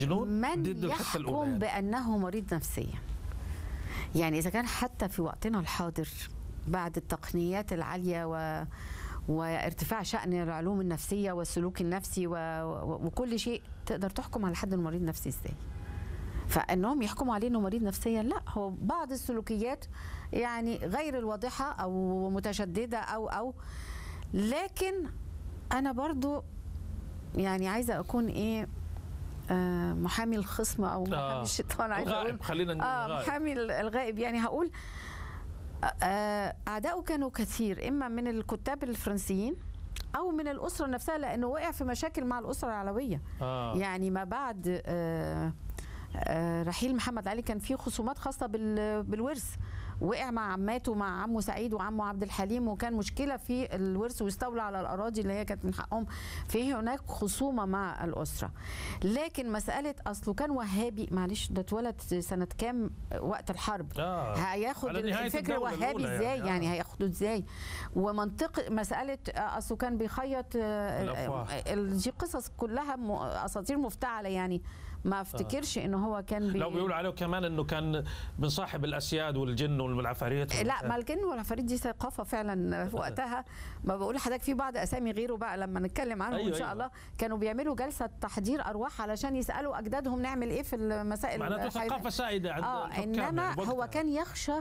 جنون من ضد الحته الاولى يحكم يعني. بأنه مريض نفسيا يعني إذا كان حتى في وقتنا الحاضر بعد التقنيات العالية و وارتفاع شأن العلوم النفسية والسلوك النفسي و... و... وكل شيء تقدر تحكم على حد انه مريض نفسي ازاي فانهم يحكموا عليه انه مريض نفسيا لا هو بعض السلوكيات يعني غير الواضحة او متشددة او او لكن انا برضو يعني عايزة اكون ايه آه محامي الخصم او محامي آه. الشيطان عايزة اقول الغائب خلينا نقول اه الغائب. محامي الغائب يعني هقول آه، اعدائه كانوا كثير اما من الكتاب الفرنسيين او من الاسره نفسها لانه وقع في مشاكل مع الاسره العلويه آه. يعني ما بعد آه، آه، رحيل محمد علي كان في خصومات خاصه بال- بالورث وقع مع عماته مع عمه سعيد وعمه عبد الحليم وكان مشكله في الورث واستولى على الاراضي اللي هي كانت من حقهم في هناك خصومه مع الاسره لكن مساله اصله كان وهابي معلش ده اتولد سنه كام وقت الحرب آه. هياخد على نهاية الفكر الدولة الوهابي الأولى ازاي يعني. يعني, آه. هياخده ازاي ومنطق مساله آه، اصله كان بيخيط آه، الأفواه. آه، ال- دي قصص كلها م- اساطير مفتعله يعني ما افتكرش ان هو كان بي... لو بيقولوا عليه كمان انه كان من صاحب الاسياد والجن والعفاريت لا ما الجن والعفاريت دي ثقافه فعلا في وقتها ما بقول لحضرتك في بعض اسامي غيره بقى لما نتكلم عنهم أيوة ان شاء أيوة. الله كانوا بيعملوا جلسه تحضير ارواح علشان يسالوا اجدادهم نعمل ايه في المسائل معناته الحي- ثقافه سائده عند اه الحكام انما يعني هو بوقتها. كان يخشى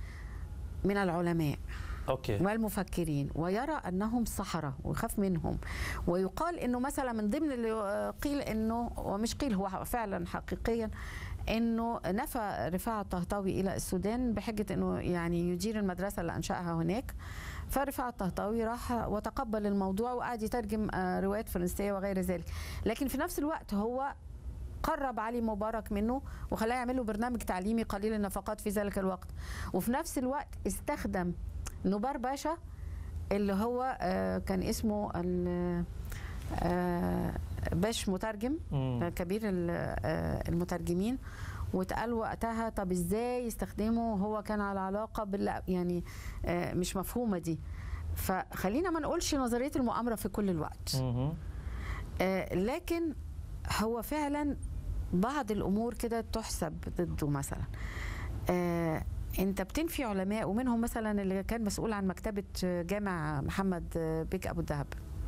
من العلماء اوكي والمفكرين ويرى انهم سحره ويخاف منهم ويقال انه مثلا من ضمن اللي قيل انه ومش قيل هو فعلا حقيقيا انه نفى رفاعة الطهطاوي الى السودان بحجه انه يعني يدير المدرسه اللي انشاها هناك فرفاعة الطهطاوي راح وتقبل الموضوع وقعد يترجم آه، روايات فرنسيه وغير ذلك لكن في نفس الوقت هو قرب علي مبارك منه وخلاه يعمل له برنامج تعليمي قليل النفقات في ذلك الوقت وفي نفس الوقت استخدم نبار باشا اللي هو آه، كان اسمه ال- آه، باش مترجم مم. كبير ال- آه، المترجمين واتقال وقتها طب ازاي يستخدمه هو كان على علاقه بال يعني آه، مش مفهومه دي فخلينا ما نقولش نظريه المؤامره في كل الوقت مهم. آه، لكن هو فعلا بعض الامور كده تحسب ضده مثلا آه، انت بتنفي علماء ومنهم مثلا اللي كان مسؤول عن مكتبه جامع محمد بيك ابو الدهب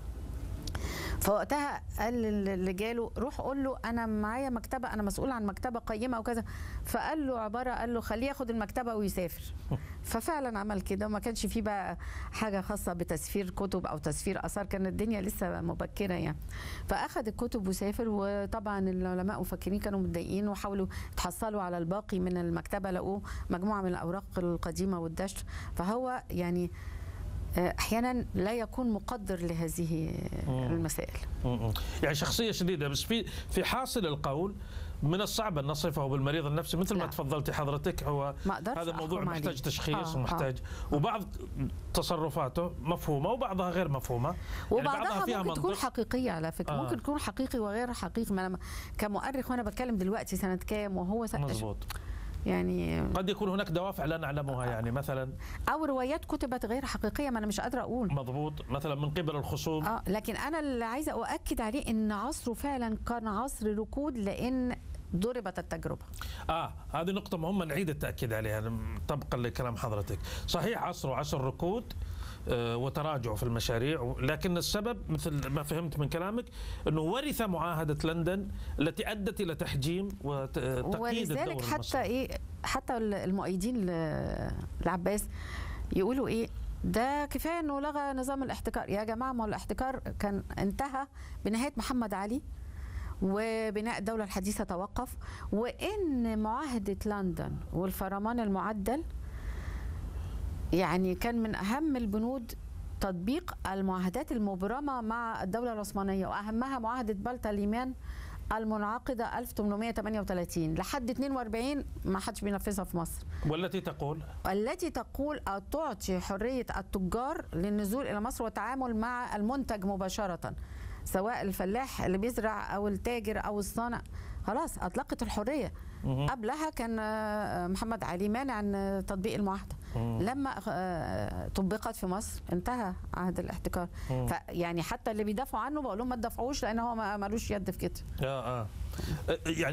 فوقتها قال اللي جاله روح قول له انا معايا مكتبه انا مسؤول عن مكتبه قيمه وكذا فقال له عباره قال له خليه ياخد المكتبه ويسافر ففعلا عمل كده وما كانش فيه بقى حاجه خاصه بتسفير كتب او تسفير اثار كانت الدنيا لسه مبكره يعني فاخذ الكتب وسافر وطبعا العلماء وفاكرين كانوا متضايقين وحاولوا يتحصلوا على الباقي من المكتبه لقوه مجموعه من الاوراق القديمه والدشر فهو يعني آه، احيانا لا يكون مقدر لهذه المسائل مم. يعني شخصيه شديده بس في في حاصل القول من الصعب ان نصفه بالمريض النفسي مثل ما لا. تفضلتي حضرتك هو ما أقدرش هذا الموضوع أحكم محتاج عليه. تشخيص آه، ومحتاج وبعض تصرفاته مفهومه وبعضها غير مفهومه يعني وبعضها بعضها فيها ممكن تكون منطق. حقيقيه على فكره آه. آه. ممكن تكون حقيقي وغير حقيقي ما انا كمؤرخ وانا بتكلم دلوقتي سنه كام وهو س... مضبوط يعني قد يكون هناك دوافع لا نعلمها يعني مثلا او روايات كتبت غير حقيقيه ما انا مش قادره اقول مضبوط مثلا من قبل الخصوم اه لكن انا اللي عايزه اؤكد عليه ان عصره فعلا كان عصر ركود لان ضربت التجربه اه هذه نقطة مهمة نعيد التأكيد عليها طبقا لكلام حضرتك صحيح عصره عصر ركود آه، وتراجع في المشاريع لكن السبب مثل ما فهمت من كلامك انه ورث معاهده لندن التي ادت الى تحجيم وتقييد ولذلك الدور حتى المصري. ايه حتى المؤيدين ل- لعباس يقولوا ايه ده كفايه انه لغى نظام الاحتكار يا جماعه ما هو الاحتكار كان انتهى بنهايه محمد علي وبناء الدولة الحديثة توقف وإن معاهدة لندن والفرمان المعدل يعني كان من أهم البنود تطبيق المعاهدات المبرمة مع الدولة العثمانية وأهمها معاهدة بلتا ليمان المنعقدة 1838 لحد 42 ما حدش بينفذها في مصر والتي تقول التي تقول أو تعطي حرية التجار للنزول إلى مصر والتعامل مع المنتج مباشرة سواء الفلاح اللي بيزرع أو التاجر أو الصانع خلاص أطلقت الحرية مهم. قبلها كان آه، محمد علي مانع عن تطبيق المعاهدة لما آه، طبقت في مصر انتهى عهد الاحتكار مم. فيعني حتى اللي بيدافعوا عنه بقول لهم ما تدافعوش لان هو ما- ملوش يد في كده اه اه يعني